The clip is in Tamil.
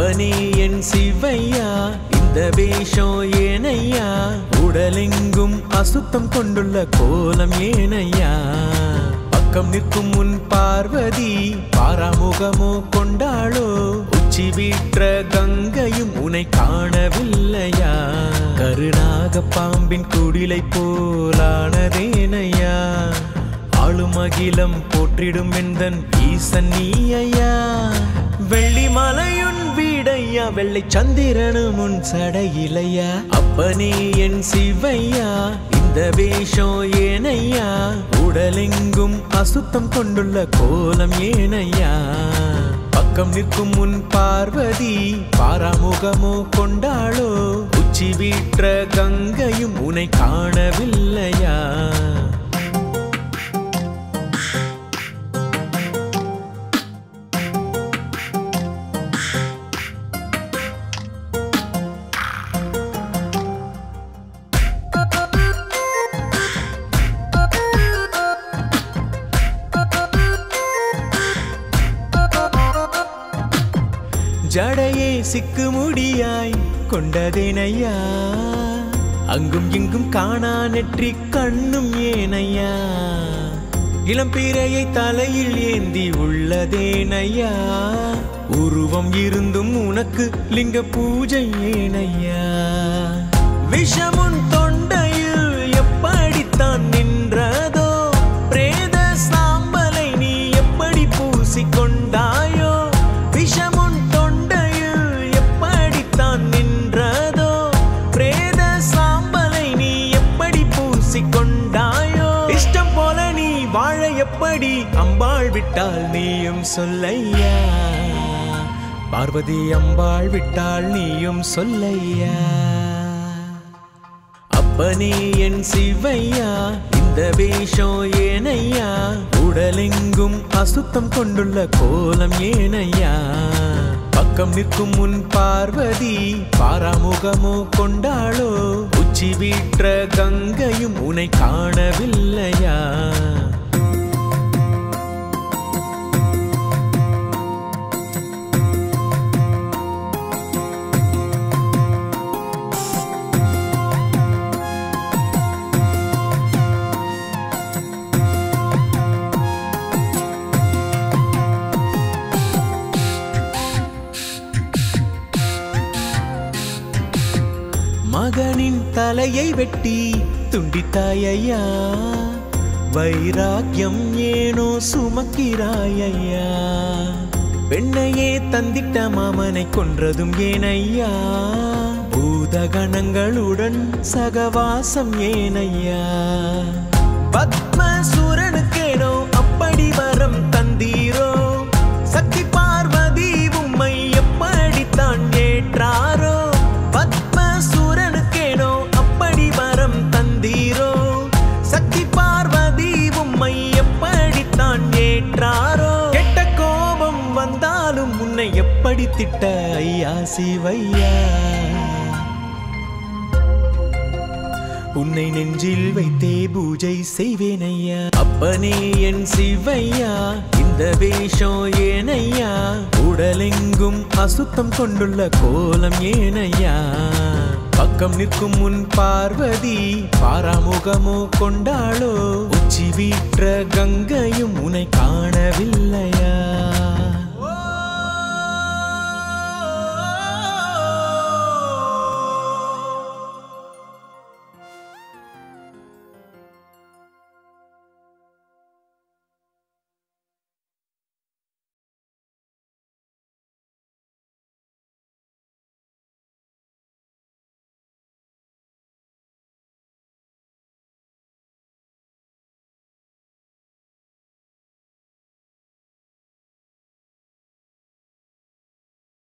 அப்பனே என் சிவையா இந்த வேஷம் ஏனையா உடலெங்கும் அசுத்தம் கொண்டுள்ள கோலம் ஏனையா பக்கம் நிற்கும் முன் பார்வதி பாராமுகமோ கொண்டாளோ உச்சி வீற்ற கங்கையும் உனை காணவில்லையா கருணாக பாம்பின் குடிலை போலானதேனையா ஆளும் அகிலம் போற்றிடும் எந்தன் ஈசன் நீயா வெள்ளி மலையுன் வீடையா வெள்ளை சந்திரனும் உன் சடையிலையா அப்பனே என் சிவையா இந்த வேஷம் ஏனையா உடலெங்கும் அசுத்தம் கொண்டுள்ள கோலம் ஏனையா பக்கம் நிற்கும் முன் பார்வதி பாராமுகமோ கொண்டாளோ உச்சி வீற்ற கங்கையும் உனை காணவில்லையா ஜடையே சிக்கு முடியாய் கொண்டதேனையா அங்கும் இங்கும் காணா நெற்றி கண்ணும் ஏனையா இளம்பிறையை தலையில் ஏந்தி உள்ளதேனையா உருவம் இருந்தும் உனக்கு லிங்க பூஜை ஏனையா விஷமுன் தொண்டையில் எப்படித்தான் நின்றதோ பிரேத சாம்பலை நீ எப்படி பூசிக்கொண்டாயோ விஷமுன் தொண்டையில் எப்படித்தான் நின்றதோ பிரேத சாம்பலை நீ எப்படி பூசிக்கொண்டாயோ இஷ்டம் போல நீ வாழ எப்படி அம்பாள் விட்டால் நீயும் சொல்லையா பார்வதி அம்பாள் விட்டால் நீயும் சொல்லையா அப்பனே என் சிவையா இந்த வேஷம் ஏனையா உடலெங்கும் அசுத்தம் கொண்டுள்ள கோலம் ஏனையா பக்கம் நிற்கும் முன் பார்வதி பாராமுகமோ கொண்டாளோ உச்சி வீற்ற கங்கையும் உனை காணவில்லையா மகனின் தலையை வெட்டி துண்டித்தாயையா வைராக்கியம் ஏனோ சுமக்கிறாயையா பெண்ணையே தந்திட்ட மாமனை கொன்றதும் ஏனையா பூதகணங்களுடன் சகவாசம் ஏனையா பத்மசூரனுக்கேனோ அப்படி வரம் தந்தீரோ சக்தி பார்வதி உம்மை எப்படித்தான் ஏற்றாரோ பத்மசூரனுக்கேனோ அப்படி வரம் தந்தீரோ சக்தி பார்வதி உம்மை எப்படித்தான் ஏற்றாரோ கெட்ட கோபம் வந்தாலும் உன்னை எப்படி திட்ட ஐயா சிவையா உன்னை நெஞ்சில் வைத்தே பூஜை செய்வேனையா அப்பனே என் சிவையா இந்த வேஷம் ஏனையா உடலெங்கும் அசுத்தம் கொண்டுள்ள கோலம் ஏனையா பக்கம் நிற்கும் முன் பார்வதி பாராமுகமோ கொண்டாளோ உச்சி வீற்ற கங்கையும் உனை காணவில்லையா